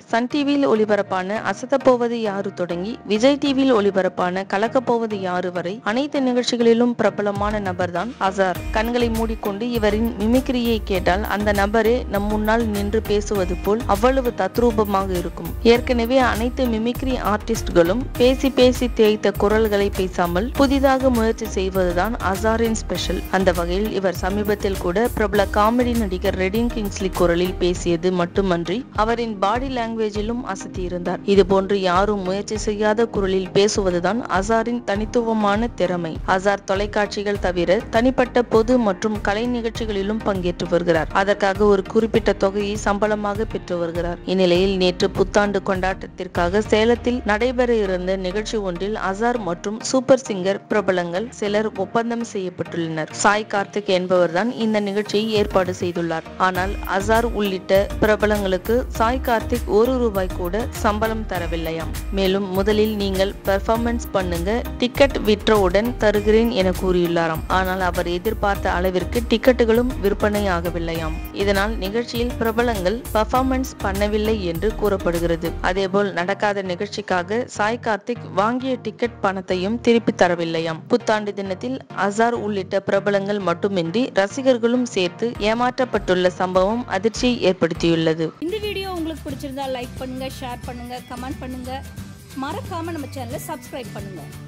Sun டிவியில் ஒளிபரப்பான அசத்தப்போவது யாரு தொடங்கி விஜய் டிவியில் ஒளிபரப்பான கலக்கப்போவது யாரு வரை அனைத்து நிகழ்ச்சிகளிலும் பிரபலமான நபர்தான் அசார் கண்களை மூடிக்கொண்டு இவரின் மிமிக்ரியை கேட்டால் அந்த நபரே நம் முன்னால் நின்று பேசுவது போல் அவ்வளவு தத்ரூபமாக இருக்கும் ஏற்கனவே அனைத்து மிமிக்ரி ஆர்டிஸ்ட்களும் பேசி பேசி தேய்த்த குரல்களை பேசாமல் புதிதாக முயற்சி செய்வதுதான் அசாரின் ஸ்பெஷல் அந்த வகையில் இவர் சமீபத்தில் கூட பிரபல காமெடி நடிகர் ரெடின் கிங்ஸ்லி குரலில் பேசியது மட்டுமன்றி அவரின் பாடி லாங்குவேஜிலும் அசத்தியிருந்தார் இதுபோன்று யாரும் முயற்சி செய்யாத குரலில் பேசுவதுதான் அசாரின் தனித்துவமான திறமை அசார் தொலைக்காட்சிகள் தவிர தனிப்பட்ட பொது மற்றும் கலை நிகழ்ச்சிகளிலும் பங்கேற்று வருகிறார் அதற்காக ஒரு குறிப்பிட்ட தொகையை சம்பளமாக பெற்று வருகிறார் இந்நிலையில் நேற்று புத்தாண்டு கொண்டாட்டத்திற்காக சேலத்தில் நடைபெற இருந்த நிகழ்ச்சி ஒன்றில் அசார் மற்றும் சூப்பர் சிங்கர் பிரபலங்கள் சிலர் ஒப்பந்தம் செய்யப்பட்டுள்ளனர் சாய் கார்த்திக் என்பவர்தான் இந்த நிகழ்ச்சியை ஏற்பாடு செய்துள்ளார் ஆனால் அசார் உள்ளிட்ட பிரபலங்களுக்கு சாய் கார்த்திக் ஒரு ரூபாய் கூட சம்பளம் தரவில்லையாம் மேலும் முதலில் நீங்கள் பெர்ஃபார்மன்ஸ் பண்ணுங்க டிக்கெட் விற்றவுடன் தருகிறேன் என கூறியுள்ளாராம் ஆனால் அவர் எதிர்பார்த்த அளவிற்கு டிக்கெட்டுகளும் விற்பனை ஆகவில்லையாம் இதனால் நிகழ்ச்சியில் பிரபலங்கள் பெர்ஃபார்மன்ஸ் பண்ணவில்லை என்று கூறப்படுகிறது அதேபோல் நடக்காத நிகழ்ச்சிக்காக சாய் கார்த்திக் வாங்கிய டிக்கெட் பணத்தையும் திருப்பி தரவில்லையாம் புத்தாண்டு தினத்தில் அசார் உள்ளிட்ட பிரபலங்கள் மட்டுமின்றி ரசிகர்களும் சேர்த்து ஏமாற்றப்பட்டுள்ள சம்பவம் அதிர்ச்சியை ஏற்படுத்தியுள்ளது இந்த வீடியோ உங்களுக்கு பிடிச்சிருந்தா லைக் பண்ணுங்க ஷேர் பண்ணுங்க கமெண்ட் பண்ணுங்க மறக்காம நம்ம சேனலை சப்ஸ்கிரைப் பண்ணுங்க